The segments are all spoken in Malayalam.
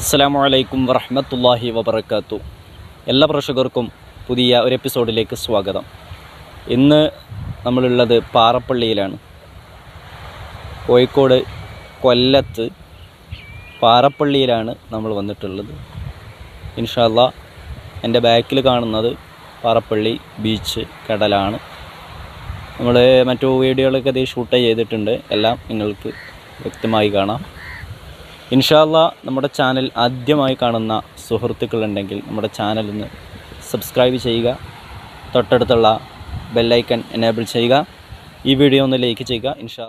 അസ്സലാമു അലൈക്കും വറഹ്മത്തുള്ളാഹി വബറകാത്തു എല്ലാ പ്രേക്ഷകർക്കും പുതിയ ഒരു എപ്പിസോഡിലേക്ക് സ്വാഗതം ഇന്ന് നമ്മളുള്ളത് പാറപ്പള്ളിയിലാണ് കോഴിക്കോട് കൊല്ലത്ത് പാറപ്പള്ളിയിലാണ് നമ്മൾ വന്നിട്ടുള്ളത് ഇൻഷാല്ല എൻ്റെ ബാക്കിൽ കാണുന്നത് പാറപ്പള്ളി ബീച്ച് കടലാണ് നമ്മൾ മറ്റു വീഡിയോകളൊക്കെ ഇത് ഷൂട്ട് ചെയ്തിട്ടുണ്ട് എല്ലാം നിങ്ങൾക്ക് വ്യക്തമായി കാണാം ഇൻഷാല്ല നമ്മുടെ ചാനൽ ആദ്യമായി കാണുന്ന സുഹൃത്തുക്കളുണ്ടെങ്കിൽ നമ്മുടെ ചാനൽ ഒന്ന് സബ്സ്ക്രൈബ് ചെയ്യുക തൊട്ടടുത്തുള്ള ബെല്ലൈക്കൺ എനേബിൾ ചെയ്യുക ഈ വീഡിയോ ഒന്ന് ലൈക്ക് ചെയ്യുക ഇൻഷാ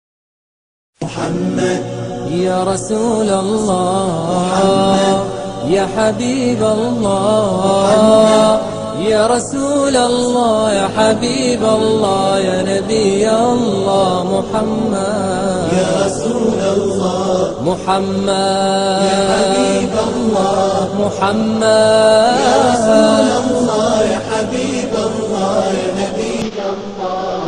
يا رسول الله يا حبيب الله يا رسول الله يا حبيب الله يا نبي الله محمد يا رسول الله محمد يا حبيب الله محمد يا رسول الله يا حبيب الله يا نبي الله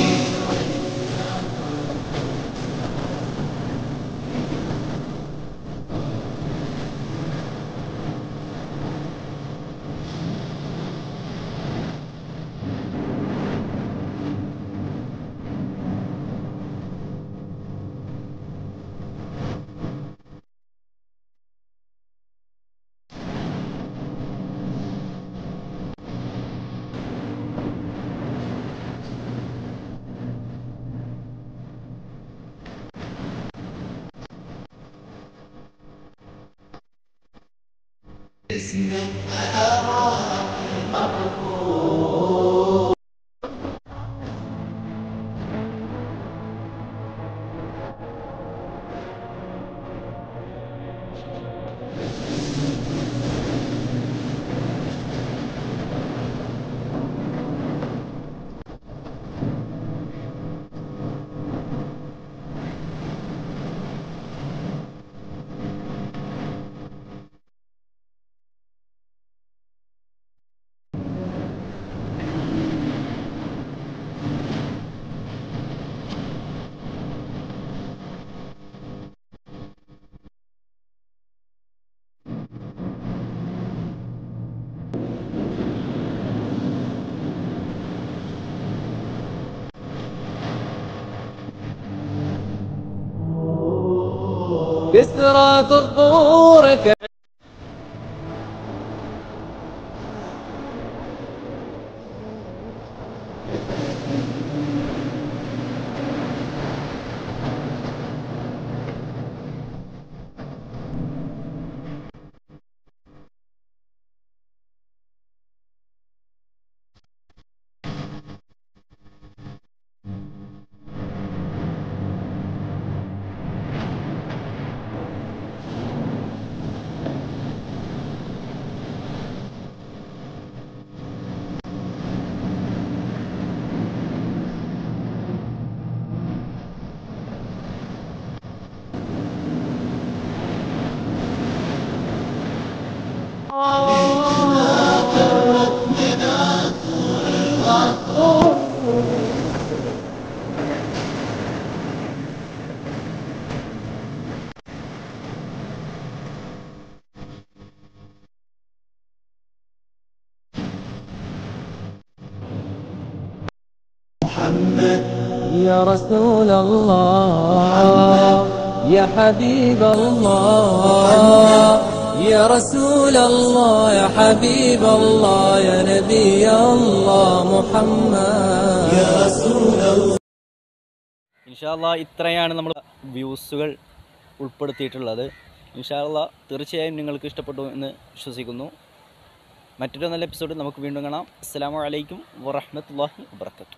كسرى ظهورك يا رسول الله يا حبيب الله يا رسول الله يا حبيب الله يا نبي الله محمد يا رسول الله ഇൻഷാല്ല ഇത്രയാണ് നമ്മൾ വ്യൂസുകൾ ഉൾപ്പെടുത്തിയിട്ടുള്ളത് ഇൻഷാല്ല തീർച്ചയായും നിങ്ങൾക്ക് ഇഷ്ടപ്പെട്ടു എന്ന് വിശ്വസിക്കുന്നു മറ്റൊരു നല്ല എപ്പിസോഡിൽ നമുക്ക് വീണ്ടും കാണാം അസ്സാം വലൈക്കും വറഹമത്തല്ലാഹി വാബർക്കാത്തു